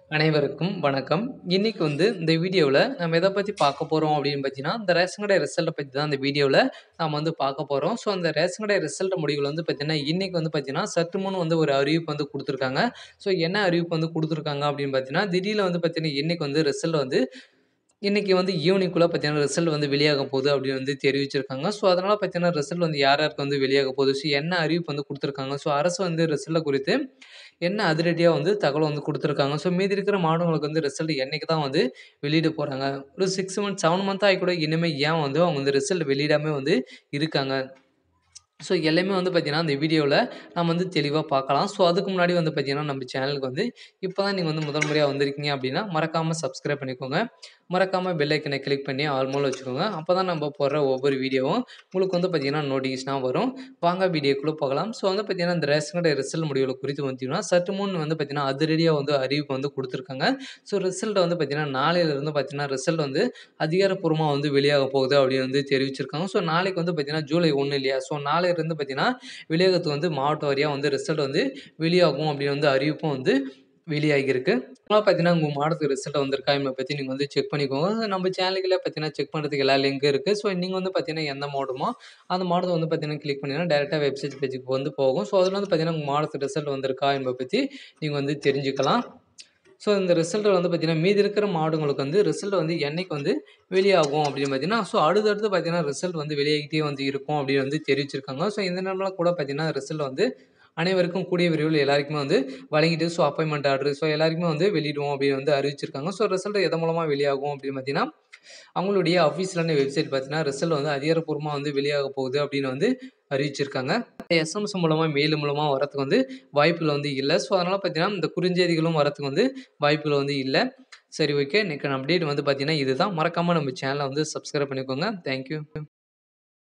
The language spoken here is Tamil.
அனைவருக்கும் வணக்கம். இன்னைக்கு வந்து இந்த வீடியோவுல நம்ம எத பத்தி பார்க்க போறோம் அப்படின்னு பார்த்தீங்கன்னா, இந்த ரேஷன் கடை ரிசல்ட்ட பத்தி தான் இந்த வீடியோவுல நாம வந்து பார்க்க போறோம். ஸோ அந்த ரேஷன் கடை ரிசல்ட் முடிவுகள் வந்து பார்த்தீங்கன்னா, இன்னைக்கு வந்து பார்த்தீங்கன்னா, சற்று முன் வந்து ஒரு அறிவிப்பு வந்து குடுத்துருக்காங்க. ஸோ என்ன அறிவிப்பு வந்து குடுத்துருக்காங்க அப்படின்னு பார்த்தீங்கன்னா, திடீர்னு வந்து பார்த்தீங்கன்னா, இன்னைக்கு வந்து ரிசல்ட் வந்து இன்னைக்கு வந்து ஈவினிங்குள்ள பார்த்தீங்கன்னா, ரிசல்ட் வந்து வெளியாக போகுது அப்படின்னு வந்து தெரிவிச்சிருக்காங்க. ஸோ அதனால பார்த்தீங்கன்னா, ரிசல்ட் வந்து யார் யாருக்கு வந்து வெளியாக போகுது? ஸோ என்ன அறிவிப்பு வந்து குடுத்துருக்காங்க? ஸோ அரசு வந்து ரிசல்ட்ட குறித்து என்ன அதிரடியா வந்து தகவல் வந்து குடுத்துருக்காங்க? ஸோ மீதி இருக்கிற மாவட்டங்களுக்கு வந்து ரிசல்ட் என்னைக்கு தான் வந்து வெளியிட போறாங்க? ஒரு 6 மந்த் 7 மந்த் ஆகி கூட இனிமே ஏன் வந்து அவங்க வந்து ரிசல்ட் வெளியிடாம வந்து இருக்காங்க? ஸோ எல்லாமே வந்து பார்த்தீங்கன்னா, இந்த வீடியோவுல நம்ம வந்து தெளிவா பார்க்கலாம். ஸோ அதுக்கு முன்னாடி வந்து பார்த்தீங்கன்னா, நம்ம சேனலுக்கு வந்து இப்ப தான் நீங்க வந்து முதல் முறையா வந்திருக்கீங்க அப்படின்னா, மறக்காம சப்ஸ்கிரைப் பண்ணிக்கோங்க. மறக்காம பெல் ஐக்கன கிளிக் பண்ணி ஆல் மோட்ல வச்சுக்கோங்க. அப்பதான் நம்ம போடுற ஒவ்வொரு வீடியோவும் உங்களுக்கு வந்து பார்த்தீங்கன்னா, நோட்டிஃபிகேஷனா வரும். வாங்க வீடியோக்குள்ள போகலாம். ஸோ வந்து பார்த்தீங்கன்னா, இந்த ரேஷன் கடை ரிசல்ட் முடிவுகள குறித்து பார்த்தீங்கன்னா, சற்று முன் வந்து பார்த்தீங்கன்னா, அதிரடியா வந்து அறிவிப்பு வந்து குடுத்துருக்காங்க. ஸோ ரிசல்ட் வந்து பார்த்தீங்கன்னா, நாளையிலிருந்து பார்த்தீங்கன்னா, ரிசல்ட் வந்து அதிகாரப்பூர்வமா வந்து வெளியாக போகுது அப்படின்னு வந்து தெரிவிச்சிருக்காங்க. ஸோ நாளைக்கு வந்து பார்த்தீங்கன்னா, ஜூலை 1 இல்லையா? ஸோ நாளையிலிருந்து பார்த்தீங்கன்னா, வெளியாகத்துக்கு வந்து மாவட்ட வாரியா வந்து ரிசல்ட் வந்து வெளியாகும் அப்படின்னு வந்து அறிவிப்பும் வந்து வெளியாகியிருக்கு. அதனால பார்த்தீங்கன்னா, உங்க மாவட்டத்துக்கு ரிசல்ட் வந்திருக்கா என்பத பத்தி நீங்க வந்து செக் பண்ணிக்கோங்க. நம்ம சேனலுக்குள்ள பார்த்தீங்கன்னா, செக் பண்றதுக்கு எல்லா லிங்க்கும் இருக்கு. ஸோ நீங்க வந்து பார்த்தீங்கன்னா, எந்த மாவட்டமோ அந்த மாவட்டத்த வந்து பார்த்தீங்கன்னா, கிளிக் பண்ணீங்கன்னா, டைரக்ட்டா வெப்சைட் பேஜுக்கு வந்து போகும். ஸோ அதுல வந்து பார்த்தீங்கன்னா, உங்க மாவட்டத்துக்கு ரிசல்ட் வந்திருக்கா என்பத பத்தி நீங்க வந்து தெரிஞ்சுக்கலாம். ஸோ இந்த ரிசல்ட் வந்து பார்த்தீங்கன்னா, மீதி இருக்கிற மாவட்டங்களுக்கு வந்து ரிசல்ட் வந்து என்னைக்கு வந்து வெளியாகும் அப்படின்னு பார்த்தீங்கன்னா, ஸோ அடுத்தடுத்து பார்த்தீங்கன்னா, ரிசல்ட் வந்து வெளியாகிட்டே வந்து இருக்கும் அப்படின்னு வந்து தெரிவிச்சிருக்காங்க. ஸோ இந்த நேரம்ல கூட பார்த்தீங்கன்னா, ரிசல்ட் வந்து அனைவருக்கும் கூடிய விரைவில் எல்லாருக்குமே வந்து வழங்கிட்டு ஸோ அப்பாயின்ட்மென்ட் ஆர்டர் ஸோ எல்லாருக்குமே வந்து வெளியிடுவோம் அப்படின்னு வந்து அறிவிச்சிருக்காங்க. ஸோ ரிசல்ட் எதன் மூலமா வெளியாகும் அப்படின்னு பார்த்தீங்கன்னா, அவங்களுடைய அஃபிஷியலான வெப்சைட் பார்த்தீங்கன்னா, ரிசல்ட் வந்து அதிகாரப்பூர்வமா வந்து வெளியாக போகுது அப்படின்னு வந்து அறிவிச்சிருக்காங்க. எஸ்எம்எஸ் மூலமா, மெயில் மூலமா வரதுக்கு வந்து வாய்ப்புகள் வந்து இல்ல. ஸோ அதனால பார்த்தீங்கன்னா, இந்த குறுஞ்செய்திகளும் வரதுக்கு வந்து வாய்ப்புகள் வந்து இல்ல. சரி ஓகே. இன்னைக்கான அப்டேட் வந்து பார்த்தீங்கன்னா, இதுதான். மறக்காம நம்ம சேனல வந்து சப்ஸ்கிரைப் பண்ணிக்கோங்க. Thank you.